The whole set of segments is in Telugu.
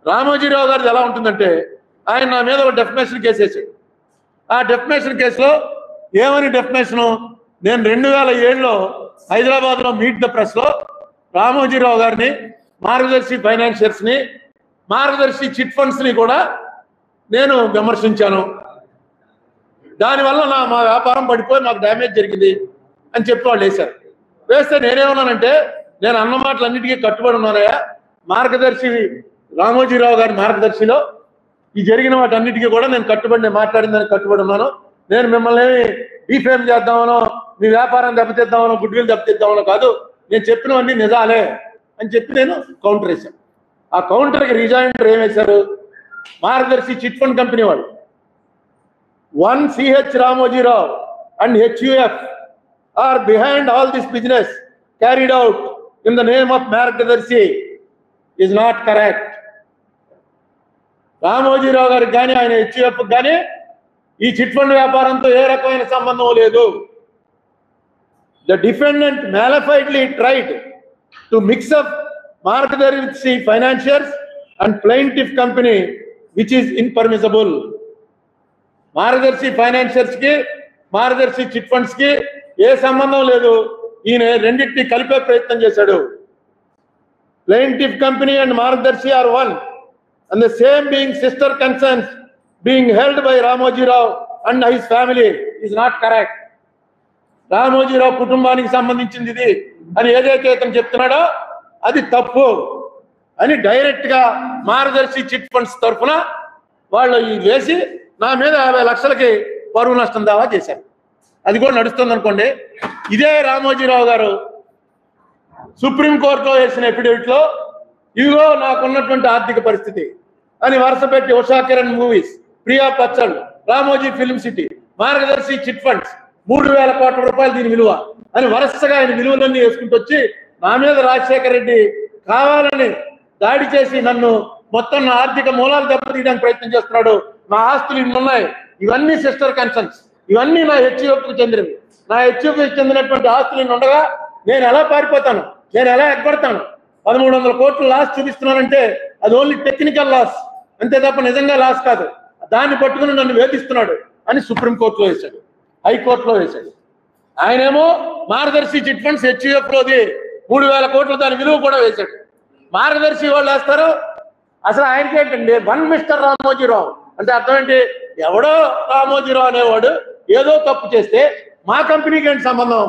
రామోజీరావు గారిది ఎలా ఉంటుందంటే ఆయన నా మీద ఒక డెఫమేషన్ కేసు వేసాడు ఆ డెఫమేషన్ కేసులో ఏమని డెఫమేషను నేను రెండు వేల ఏడులో హైదరాబాద్లో మీట్ ద ప్రెస్లో రామోజీరావు గారిని మార్గదర్శి ఫైనాన్షియర్స్ని మార్గదర్శి చిట్ ఫండ్స్ని కూడా నేను విమర్శించాను దానివల్ల నా మా వ్యాపారం పడిపోయి మాకు డ్యామేజ్ జరిగింది అని చెప్పి వాళ్ళు వేశారు వేస్తే నేనేమన్నానంటే నేను అన్న మాటలన్నిటికీ కట్టుబడి ఉన్నానయ్యా మార్గదర్శి రామోజీరావు గారి మార్గదర్శిలో ఈ జరిగిన వాటన్నిటికీ కూడా నేను కట్టుబడి నేను మాట్లాడిందని కట్టుబడి ఉన్నాను నేను మిమ్మల్ని డీఫేమ్ చేద్దామనో మీ వ్యాపారం దెబ్బతిద్దామనో గుడ్ విల్ దెబ్బతిద్దామనో కాదు నేను చెప్పినవన్నీ నిజాలే అని చెప్పి నేను కౌంటర్ వేశాను ఆ కౌంటర్కి రిజాయింటర్ ఏం వేశారు మార్గదర్శి చిట్ ఫండ్ కంపెనీ వాళ్ళు one CH Ramojirao and HUF are behind all this business carried out in the name of Margadarshi is not correct. Ramoji Rao గారికి కానీ ఆయన హెచ్యుఎఫ్ కానీ ఈ చిట్ ఫండ్ వ్యాపారంతో ఏ రకమైన సంబంధం లేదు the defendant malafidely tried to mix up Margadarshi financiers and plaintiff company which is impermissible Margadarshi financiers కి మార్గదర్శి చిట్ ఫండ్స్ కి ఏ సంబంధం లేదు ఈయన రెండింటిని కలిపే ప్రయత్నం చేశాడు plaintiff company and Margadarshi are one and the same being sister concerns being held by Ramoji Rao and his family is not correct Ramoji Rao కుటుంబానికి సంబంధించింది ఇది అని ఏదైతే ఇతను చెప్తున్నాడో అది తప్పు అని డైరెక్ట్ గా మార్గదర్శి చిట్ ఫండ్స్ తరఫున వాళ్ళు ఈ వేసి నా మీద యాభై లక్షలకి పరువు నష్టం దావా చేశారు అది కూడా నడుస్తుంది అనుకోండి ఇదే రామోజీరావు గారు సుప్రీంకోర్టులో వేసిన ఎఫిడవిట్ లో ఇదిగో నాకున్నటువంటి ఆర్థిక పరిస్థితి అని వరుస పెట్టి ఉషా కిరణ్ మూవీస్ ప్రియా పచ్చల్ Ramoji film city Margadarshi chit funds మూడు వేల కోట్ల రూపాయలు దీని విలువ అని వరుసగా ఆయన విలువలన్నీ వేసుకుంటూ వచ్చి నా మీద రాజశేఖర రెడ్డి కావాలని దాడి చేసి నన్ను మొత్తం నా ఆర్థిక మూలాలు దెబ్బతీయడానికి ప్రయత్నం చేస్తున్నాడు నా ఆస్తులు ఇన్ని ఉన్నాయి ఇవన్నీ సిస్టర్ కన్సర్న్స్ ఇవన్నీ నా హెచ్యుఎఫ్కి చెందినవి నా హెచ్యుఎఫ్కి చెందినటువంటి ఆస్తులు ఇన్ని ఉండగా నేను ఎలా పారిపోతాను నేను ఎలా ఎగ్గొడతాను పదమూడు వందల కోట్లు లాస్ చూపిస్తున్నానంటే అది ఓన్లీ టెక్నికల్ లాస్ అంతే తప్ప నిజంగా లాస్ కాదు దాన్ని పట్టుకుని నన్ను వేధిస్తున్నాడు అని సుప్రీంకోర్టులో వేశాడు హైకోర్టులో వేశాడు ఆయనేమో మార్గదర్శి చిట్ ఫండ్స్ హెచ్యుఎఫ్ లోది మూడు వేల కోట్లు దాని విలువ కూడా వేశాడు మార్గదర్శి వాళ్ళు వేస్తారు అసలు ఆయనకి ఏంటండి వన్ మిస్టర్ రామోజీరావు అంటే అర్థం ఏంటి ఎవడో రామోజీరావు అనేవాడు ఏదో తప్పు చేస్తే మా కంపెనీకి ఏంటి సంబంధం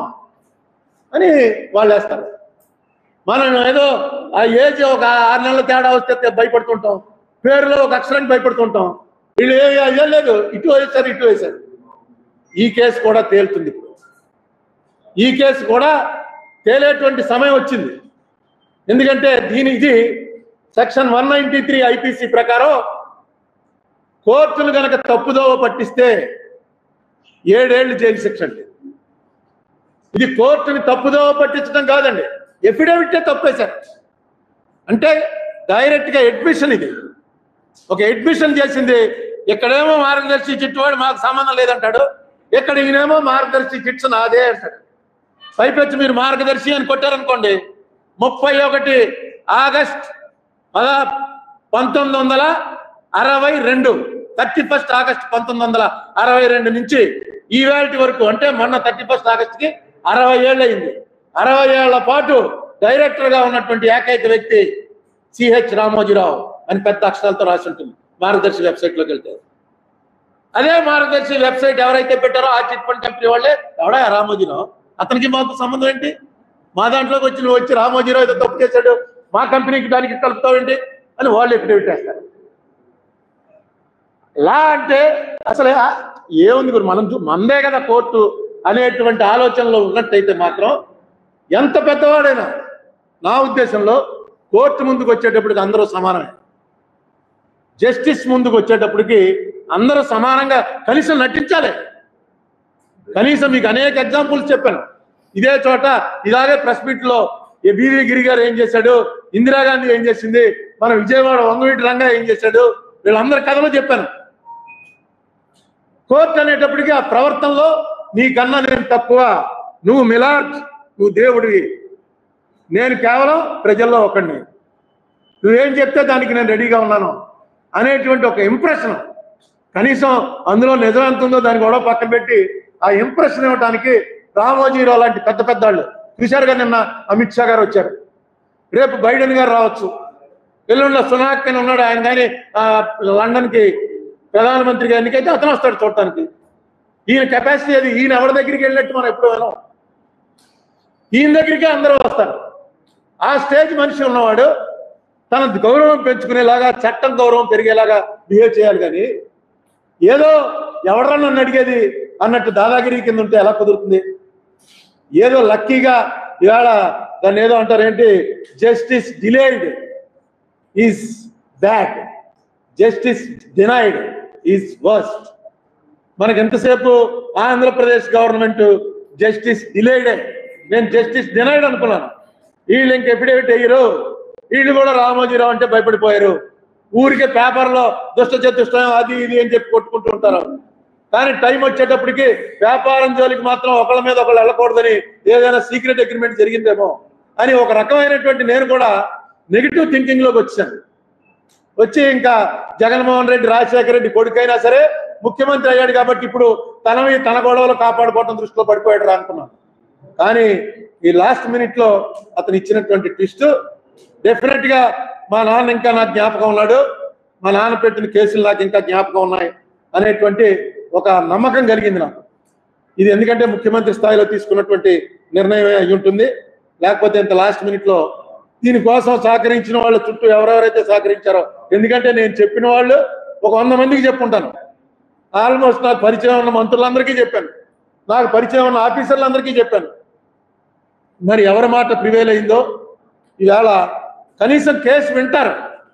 అని వాళ్ళు వేస్తారు మనం ఏదో ఆ ఏజ్ ఒక ఆరు నెలల తేడా వస్తే భయపడుతుంటాం పేరులో ఒక అక్షరానికి భయపడుతుంటాం వీళ్ళు ఏ ఏం లేదు ఇటు వేశారు ఇటు వేశారు ఈ కేసు కూడా తేలుతుంది ఇప్పుడు ఈ కేసు కూడా తేలేటువంటి సమయం వచ్చింది ఎందుకంటే దీని ఇది section one ninety three IPC ప్రకారం కోర్టులు గనక తప్పుదోవ పట్టిస్తే ఏడేళ్లు జైలు శిక్ష అండి ఇది కోర్టుని తప్పుదోవ పట్టించడం కాదండి ఎఫిడవిటే తప్పేశారు అంటే డైరెక్ట్ గా అడ్మిషన్ ఇది ఒక అడ్మిషన్ చేసింది ఇక్కడేమో మార్గదర్శి చిట్టువాడు మాకు సంబంధం లేదంటాడు ఇక్కడ ఈయనేమో మార్గదర్శి చిట్స్ నాదే అంటాడు పైపెచ్చి మీరు మార్గదర్శి అని కొట్టారనుకోండి ముప్పై ఒకటి ఆగస్ట్ పద పంతొమ్మిది వందల అరవై రెండు థర్టీ ఫస్ట్ ఆగస్ట్ పంతొమ్మిది వందల అరవై రెండు నుంచి ఈవేళటి వరకు అంటే మొన్న థర్టీ ఫస్ట్ ఆగస్ట్ కి అరవై ఏళ్ళు అయింది అరవై ఏళ్ల పాటు డైరెక్టర్ గా ఉన్నటువంటి ఏకైక వ్యక్తి సిహెచ్ రామోజీరావు అని పెద్ద అక్షరాలతో రాసి ఉంటుంది మార్గదర్శి వెబ్సైట్ లోకి వెళ్తే అదే మార్గదర్శి వెబ్సైట్ ఎవరైతే పెట్టారో ఆ చిట్ ఫండ్ కంపెనీ వాళ్ళే ఎవడా రామోజీరావు అతనికి మాకు సంబంధం ఏంటి మా దాంట్లోకి వచ్చి నువ్వు వచ్చి రామోజీరావు ఏదో తప్పు చేశాడు మా కంపెనీకి దానికి కలుపుతావేంటి అని వాళ్ళు ఎఫిడేవిట్ వేస్తారు లా అంటే అసలు ఆ- ఏముంది గురు మనం చూ- మందే కదా కోర్టు అనేటువంటి ఆలోచనలో ఉన్నట్టయితే మాత్రం ఎంత పెద్దవాడైనా నా ఉద్దేశంలో కోర్టు ముందుకు వచ్చేటప్పటికి అందరూ సమానమే జస్టిస్ ముందుకు వచ్చేటప్పటికి అందరూ సమానంగా కనీసం నటించాలి కనీసం మీకు అనేక ఎగ్జాంపుల్స్ చెప్పాను ఇదే చోట ఇలాగే ప్రెస్ మీట్ లో ఈ బీవీ గిరి గారు ఏం చేశాడు ఇందిరాగాంధీ ఏం చేసింది మన విజయవాడ వంగవీటి రంగా ఏం చేశాడు వీళ్ళందరి కథలు చెప్పాను కోర్టు అనేటప్పటికి ఆ ప్రవర్తనలో నీకన్నా నేను తక్కువ నువ్వు మిలాడ్ నువ్వు దేవుడివి నేను కేవలం ప్రజల్లో ఒకడిని నువ్వేం చెప్తే దానికి నేను రెడీగా ఉన్నాను అనేటువంటి ఒక ఇంప్రెషన్ కనీసం అందులో నిజం ఎంత ఉందో దాన్ని గొడవ పక్కన పెట్టి ఆ ఇంప్రెషన్ ఇవ్వడానికి రామోజీరావు లాంటి పెద్ద పెద్ద వాళ్ళు చూశారుగా నిన్న అమిత్ షా గారు వచ్చారు రేపు బైడెన్ గారు రావచ్చు ఎల్లుండ సునాక్ అని ఉన్నాడు ఆయన కానీ ఆ, లండన్కి ప్రధానమంత్రి గారికి అయితే అతను వస్తాడు చూడటానికి ఈయన కెపాసిటీ అది ఈయన ఎవరి దగ్గరికి వెళ్ళినట్టు మనం ఎప్పుడు వెళ్ళాం ఈయన దగ్గరికి అందరూ వస్తారు ఆ స్టేజ్ మనిషి ఉన్నవాడు తన గౌరవం పెంచుకునేలాగా చట్టం గౌరవం పెరిగేలాగా బిహేవ్ చేయాలి కానీ ఏదో ఎవడరా నన్ను అడిగేది అన్నట్టు దాదాగిరి కింద ఉంటే ఎలా కుదురుతుంది ఏదో లక్కీగా ఇవాళ దాన్ని ఏదో అంటారు ఏంటి justice delayed is bad justice denied is worst మనకి ఎంతసేపు ఆంధ్రప్రదేశ్ గవర్నమెంట్ జస్టిస్ డిలేడే నేను జస్టిస్ డినైడ్ అనుకున్నాను వీళ్ళు ఇంక ఎఫిడేవిట్ అయ్యారు వీళ్ళు కూడా రామోజీరావు అంటే భయపడిపోయారు ఊరికే పేపర్లో దుష్ట చతుష్టయం అది ఇది అని చెప్పి కొట్టుకుంటూ ఉంటారు కానీ టైం వచ్చేటప్పటికి వ్యాపారం జోలికి మాత్రం ఒకళ్ళ మీద ఒకళ్ళు వెళ్ళకూడదని ఏదైనా సీక్రెట్ అగ్రిమెంట్ జరిగిందేమో అని ఒక రకమైనటువంటి నేను కూడా నెగిటివ్ థింకింగ్ లోకి వచ్చాను వచ్చి ఇంకా జగన్మోహన్ రెడ్డి రాజశేఖర రెడ్డి కొడుకైనా సరే ముఖ్యమంత్రి అయ్యాడు కాబట్టి ఇప్పుడు తనవి తన గొడవలు కాపాడుకోవడం దృష్టిలో పడిపోయాడు రా అనుకున్నాను కానీ ఈ లాస్ట్ మినిట్ లో అతను ఇచ్చినటువంటి ట్విస్ట్ డెఫినెట్ గా మా నాన్న ఇంకా నాకు జ్ఞాపకం ఉన్నాడు మా నాన్న పెట్టిన కేసులు నాకు ఇంకా జ్ఞాపకం ఉన్నాయి అనేటువంటి ఒక నమ్మకం కలిగింది నాకు ఇది ఎందుకంటే ముఖ్యమంత్రి స్థాయిలో తీసుకున్నటువంటి నిర్ణయం అయి ఉంటుంది లేకపోతే ఇంత లాస్ట్ మినిట్ లో దీనికోసం సహకరించిన వాళ్ళ చుట్టూ ఎవరెవరైతే సహకరించారో ఎందుకంటే నేను చెప్పిన వాళ్ళు ఒక వంద మందికి చెప్పుంటాను ఆల్మోస్ట్ నాకు పరిచయం ఉన్న మంత్రులందరికీ చెప్పాను నాకు పరిచయం ఉన్న ఆఫీసర్లందరికీ చెప్పాను మరి ఎవరి మాట ప్రివేల్ అయిందో ఈవేళ కనీసం కేసు వింటారు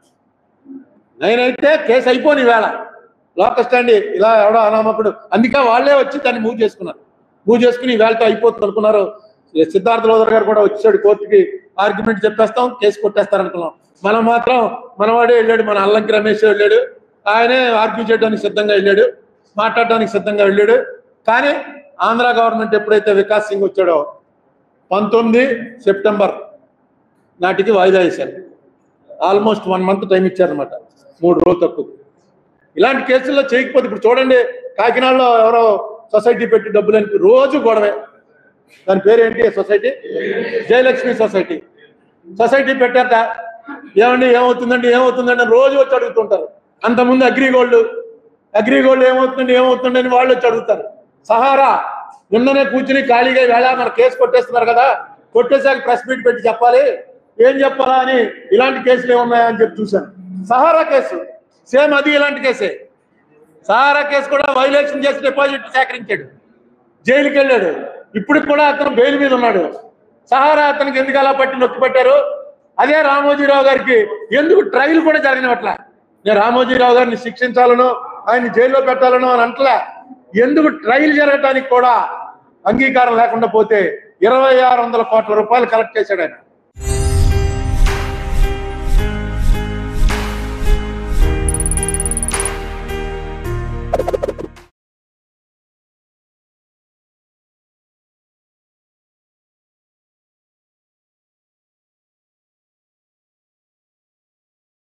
నేనైతే కేసు అయిపోని ఈవేళ లోకల్ స్టాండ్ ఇలా ఎవడో అనామకుడు అందుకే వాళ్ళే వచ్చి దాన్ని మూవ్ చేసుకున్నారు మూవ్ చేసుకుని ఈవేళతో అయిపోతుంది అనుకున్నారు సిద్ధార్థ లోదర్ గారు కూడా వచ్చాడు కోర్టుకి ఆర్గ్యుమెంట్ చెప్పేస్తాం కేసు కొట్టేస్తారు అనుకున్నాం మనం మాత్రం మనవాడే వెళ్ళాడు మన అల్లంకి రమేష్ వెళ్ళాడు ఆయనే ఆర్గ్యూ చేయడానికి సిద్ధంగా వెళ్ళాడు మాట్లాడడానికి సిద్ధంగా వెళ్ళాడు కానీ ఆంధ్ర గవర్నమెంట్ ఎప్పుడైతే వికాస్ సింగ్ వచ్చాడో పంతొమ్మిది సెప్టెంబర్ నాటికి వాయిదా వేశారు ఆల్మోస్ట్ వన్ మంత్ టైం ఇచ్చారనమాట మూడు రోజులు తక్కువ ఇలాంటి కేసుల్లో చేయకపోతే ఇప్పుడు చూడండి కాకినాడలో ఎవరో సొసైటీ పెట్టి డబ్బులు అని రోజు గొడవే దాని పేరు ఏంటి సొసైటీ జయలక్ష్మి సొసైటీ సొసైటీ పెట్టారట ఏమండి ఏమవుతుందండి ఏమవుతుందండి అని రోజు వచ్చి అడుగుతుంటారు అంతకుముందు అగ్రిగోల్డ్ అగ్రిగోల్డ్ ఏమవుతుంది ఏమవుతుంది అని వాళ్ళు వచ్చి అడుగుతారు సహారా నిన్ననే కూర్చుని ఖాళీగా వేళ మన కేసు కొట్టేస్తున్నారు కదా కొట్టేసాక ప్రెస్ మీట్ పెట్టి చెప్పాలి ఏం చెప్పాలా అని ఇలాంటి కేసులు ఏమున్నాయా అని చెప్పి చూశాను సహారా కేసు సేమ్ అది ఇలాంటి కేసే సహారా కేసు కూడా వైలేషన్ చేసి డిపాజిట్ సేకరించాడు జైలుకి వెళ్ళాడు ఇప్పుడు కూడా అతను బెయిల్ మీద ఉన్నాడు సహారా అతనికి ఎందుకు అలా పట్టి నొక్కి పెట్టారు అదే రామోజీరావు గారికి ఎందుకు ట్రయల్ కూడా జరగనివట్ల నేను రామోజీరావు గారిని శిక్షించాలనో ఆయన్ని జైల్లో పెట్టాలనో అని అంటలే ఎందుకు ట్రయల్ జరగటానికి కూడా అంగీకారం లేకుండా పోతే ఇరవై ఆరు వందల కోట్ల రూపాయలు కలెక్ట్ చేశాడు ఆయన